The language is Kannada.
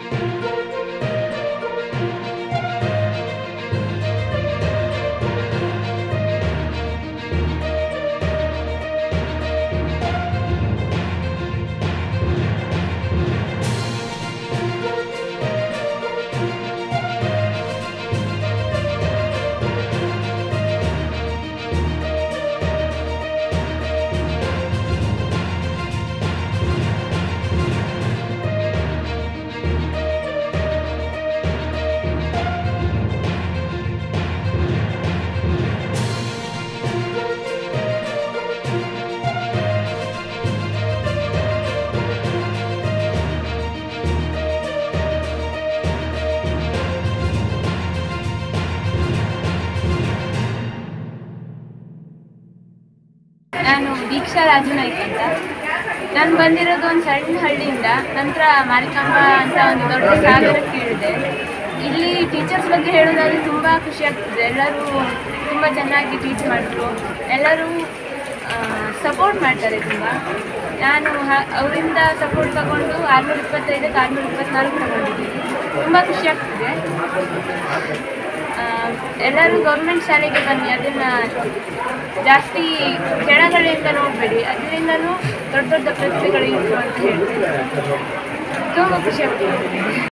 ನಾನು ದೀಕ್ಷಾ ರಾಜನಾಯ್ಕ್ ಅಂತ ನಾನು ಬಂದಿರೋದು ಒಂದು ಸಣ್ಣ ಹಳ್ಳಿಯಿಂದ ನಂತರ ಮಾರಿಕಾಂಬ ಅಂತ ಒಂದು ದೊಡ್ಡ ಸಾಗರಕ್ಕೆ ಇಳಿದೆ ಇಲ್ಲಿ ಟೀಚರ್ಸ್ ಬಗ್ಗೆ ಹೇಳೋದಾದ್ರೆ ತುಂಬ ಖುಷಿ ಆಗ್ತದೆ ಎಲ್ಲರೂ ತುಂಬ ಚೆನ್ನಾಗಿ ಟೀಚ್ ಮಾಡಿದ್ರು ಎಲ್ಲರೂ ಸಪೋರ್ಟ್ ಮಾಡ್ತಾರೆ ತುಂಬ ನಾನು ಹ- ಅವರಿಂದ ಸಪೋರ್ಟ್ ತಗೊಂಡು ಆರುನೂರ ಇಪ್ಪತ್ತೈದಕ್ಕೆ ಆರುನೂರ ಇಪ್ಪತ್ನಾಲ್ಕು ತಗೊಂಡಿದ್ದೀನಿ ತುಂಬ ಖುಷಿ ಆಗ್ತಿದೆ ಆ, ಎಲ್ಲರೂ ಗೌರ್ಮೆಂಟ್ ಶಾಲೆಗೆ ಬನ್ನಿ ಅದನ್ನು ಜಾಸ್ತಿ ಕೆಳಗಡೆಯಿಂದ ನೋಡಬೇಡಿ ಅದರಿಂದನೂ ದೊಡ್ಡ ದೊಡ್ಡ ಪ್ರತಿಭೆಗಳು ಇತ್ತು ಅಂತ ಹೇಳ್ತೀನಿ ತುಂಬ ಖುಷಿ ಆಗ್ತದೆ